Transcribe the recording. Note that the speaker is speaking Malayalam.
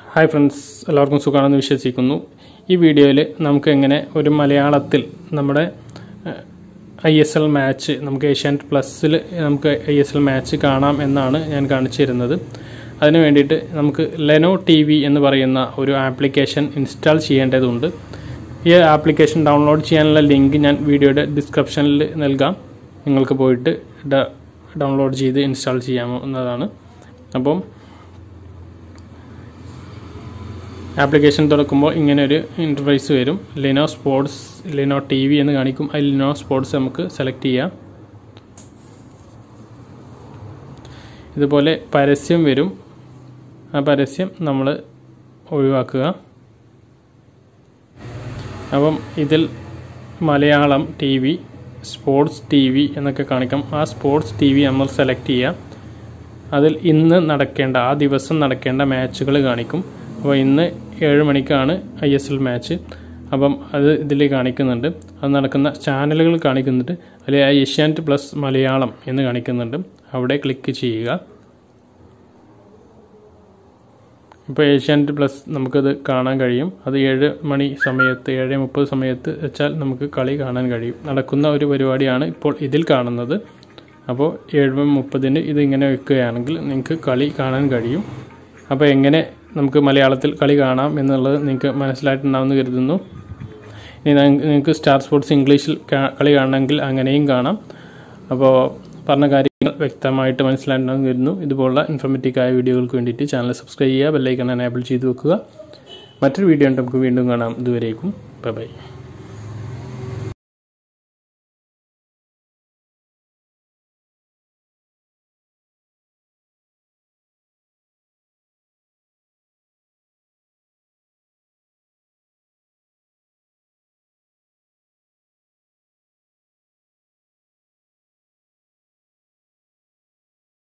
ഹായ് ഫ്രണ്ട്സ് എല്ലാവർക്കും സുഖമാണെന്ന് വിശ്വസിക്കുന്നു ഈ വീഡിയോയിൽ നമുക്ക് എങ്ങനെ ഒരു മലയാളത്തിൽ നമ്മുടെ ഐ എസ് എൽ മാച്ച് നമുക്ക് ഏഷ്യാനെറ്റ് പ്ലസ്സിൽ നമുക്ക് ഐ എസ് എൽ മാച്ച് കാണാം എന്നാണ് ഞാൻ കാണിച്ചു തരുന്നത് അതിന് വേണ്ടിയിട്ട് നമുക്ക് ലെനോ ടി വി എന്ന് പറയുന്ന ഒരു ആപ്ലിക്കേഷൻ ഇൻസ്റ്റാൾ ചെയ്യേണ്ടതുണ്ട് ഈ ആപ്ലിക്കേഷൻ ഡൗൺലോഡ് ചെയ്യാനുള്ള ലിങ്ക് ഞാൻ വീഡിയോയുടെ ഡിസ്ക്രിപ്ഷനിൽ നൽകാം നിങ്ങൾക്ക് പോയിട്ട് ഡൗൺലോഡ് ചെയ്ത് ഇൻസ്റ്റാൾ ചെയ്യാവുന്നതാണ് അപ്പം ആപ്ലിക്കേഷൻ തുറക്കുമ്പോൾ ഇങ്ങനെ ഒരു ഇൻ്റർഫേസ് വരും Lino sports Lino T V എന്ന് കാണിക്കും അതിൽ ലിനോ സ്പോർട്സ് നമുക്ക് സെലക്ട് ചെയ്യാം ഇതുപോലെ പരസ്യം വരും ആ പരസ്യം നമ്മൾ ഒഴിവാക്കുക അപ്പം ഇതിൽ Malayalam T V sports T V എന്നൊക്കെ കാണിക്കാം ആ സ്പോർട്സ് ടി വി നമ്മൾ സെലക്ട് ചെയ്യാം അതിൽ ഇന്ന് നടക്കേണ്ട ആ ദിവസം നടക്കേണ്ട മാച്ചുകൾ കാണിക്കും അപ്പോൾ ഇന്ന് ഏഴ് മണിക്കാണ് ഐ എസ് എൽ മാച്ച് അപ്പം അത് ഇതിൽ കാണിക്കുന്നുണ്ട് അത് നടക്കുന്ന ചാനലുകൾ കാണിക്കുന്നുണ്ട് അതിൽ ഏഷ്യാനെറ്റ് പ്ലസ് മലയാളം എന്ന് കാണിക്കുന്നുണ്ട് അവിടെ ക്ലിക്ക് ചെയ്യുക ഇപ്പോൾ ഏഷ്യാനെറ്റ് പ്ലസ് നമുക്കത് കാണാൻ കഴിയും അത് ഏഴ് മണി സമയത്ത് ഏഴ് മുപ്പത് സമയത്ത് വെച്ചാൽ നമുക്ക് കളി കാണാൻ കഴിയും നടക്കുന്ന ഒരു പരിപാടിയാണ് ഇപ്പോൾ ഇതിൽ കാണുന്നത് അപ്പോൾ ഏഴ് മുപ്പതിന് ഇതിങ്ങനെ വെക്കുകയാണെങ്കിൽ നിങ്ങൾക്ക് കളി കാണാൻ കഴിയും അപ്പോൾ എങ്ങനെ നമുക്ക് മലയാളത്തിൽ കളി കാണാം എന്നുള്ളത് നിങ്ങൾക്ക് മനസ്സിലായിട്ടുണ്ടാവുമെന്ന് കരുതുന്നു ഇനി നിങ്ങൾക്ക് സ്റ്റാർ സ്പോർട്സ് ഇംഗ്ലീഷിൽ കളി കാണണമെങ്കിൽ അങ്ങനെയും കാണാം അപ്പോൾ പറഞ്ഞ കാര്യങ്ങൾ വ്യക്തമായിട്ട് മനസ്സിലായിട്ടുണ്ടാകും കരുതുന്നു ഇതുപോലുള്ള ഇൻഫോർമേറ്റീവായ വീഡിയോകൾക്ക് വേണ്ടിയിട്ട് ചാനൽ സബ്സ്ക്രൈബ് ചെയ്യുക ബെല്ലൈക്കൺ എനേബിൾ ചെയ്ത് വെക്കുക മറ്റൊരു വീഡിയോ ഉണ്ട് നമുക്ക് വീണ്ടും കാണാം ഇതുവരേക്കും ബൈ ബൈ